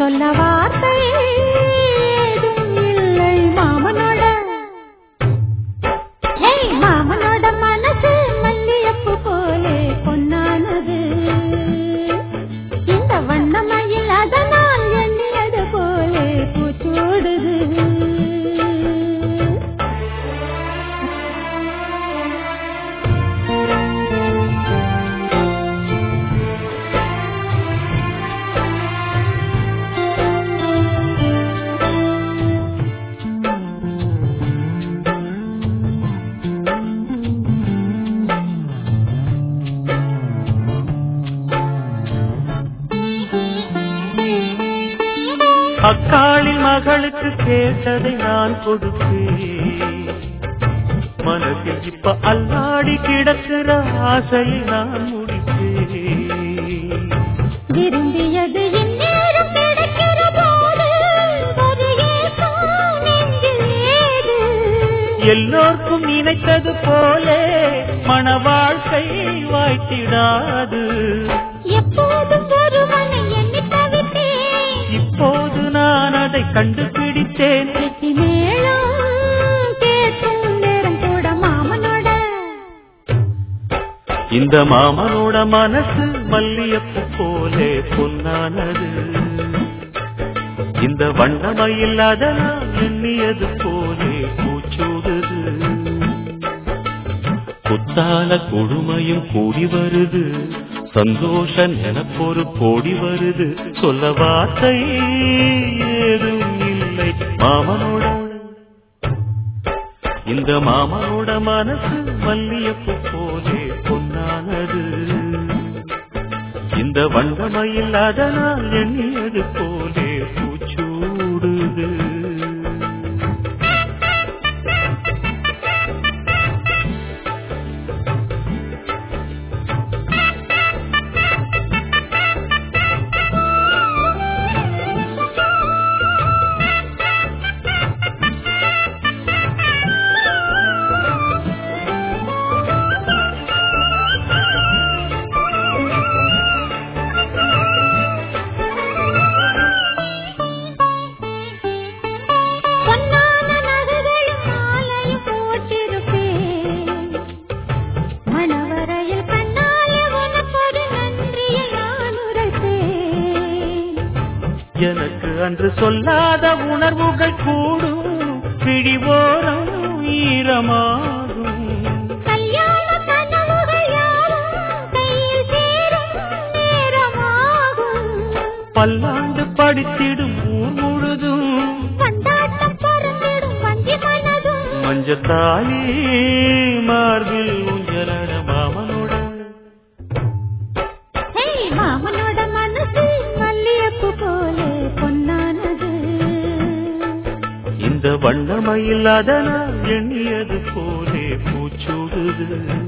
சொல்ல வார்த்தை ஏதும் இல்லை மாமனோட ஏய் மாமனோட மனசு மல்லியப்பு போலே பொன்னானது இந்த வண்ணமயில் அதனால் எண்ணியது போலே பூச்சூடுது அக்காளின் மகளுக்கு கேட்டதை நான் கொடுப்பேன் மனசில் இப்ப அல்லாடி கிடக்கிற ஆசையை நான் முடிப்பேன் விரும்பியது இந்நேரம் கிடைக்கிற போது ஒரு ஏக்கம் நெஞ்சில் ஏது? எல்லோர்க்கும் நினைத்தது போலே மன வாழ்க்கை வாய்த்திடாது எப்போதும் ஒருவனை எண்ணித் தவித்தேன். இப்போது நான் அதை கண்டுபிடித்தேன் வெற்றி மேளம் கேட்கும் நேரம் கூட மாமனோட இந்த மாமனோட மனசு மல்லியப்பு போலே பொன்னானது இந்த வண்ணமயில் அதனால் எண்ணியது போலே பூச்சூடுது புத்தால கொடுமையும் கூடி வருது சந்தோஷ நினப்பொரு கோடி வருது சொல்ல வார்த்தை ஏதும் இல்லை மாமனோட இந்த மாமனோட மனசு மல்லியப்பு போலே பொன்னானது இந்த வண்டமையில் அதனால் எண்ணியது போலே பூச்சூடுது பொன்னான நகைகளும் மாலையும் போட்டிருப்பேன். மணவரையில் கண்ணாலே உனக்கொரு நன்றியை நான் உரைப்பேன். எனக்கு அன்று சொல்லாத உணர்வுகள் கூடும் பிடிவோரம் ஈரமாகும் கல்யாண கனவுகள் யாவும் கையில் சேரும் நேரமாகும். பல்லாண்டு படித்திடும் ஊர் முழுதும் கொண்டாட்டம் பிறந்திடும் வஞ்சி மனதும். மஞ்சத்தாலி மார்பில் ஊஞ்சலட மாமனோட ஹே, மாமனோட மனசு மல்லிகைப்பூ போலே பொன்னானது இந்த வண்ணமயில் அதனால் எண்ணியது போலே பூச்சூடுது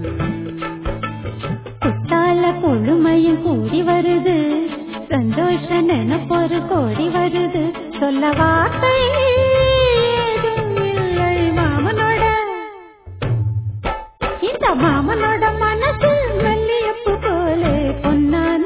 குத்தால கொழுமையும் கூடி வருது சந்தோஷ நினைப்பொரு கோடி வருது சொல்ல வார்த்தை ஏதும் இல்லை மாமனோட இந்த மாமனோட மனசு மல்லியப்பு போலே பொன்னான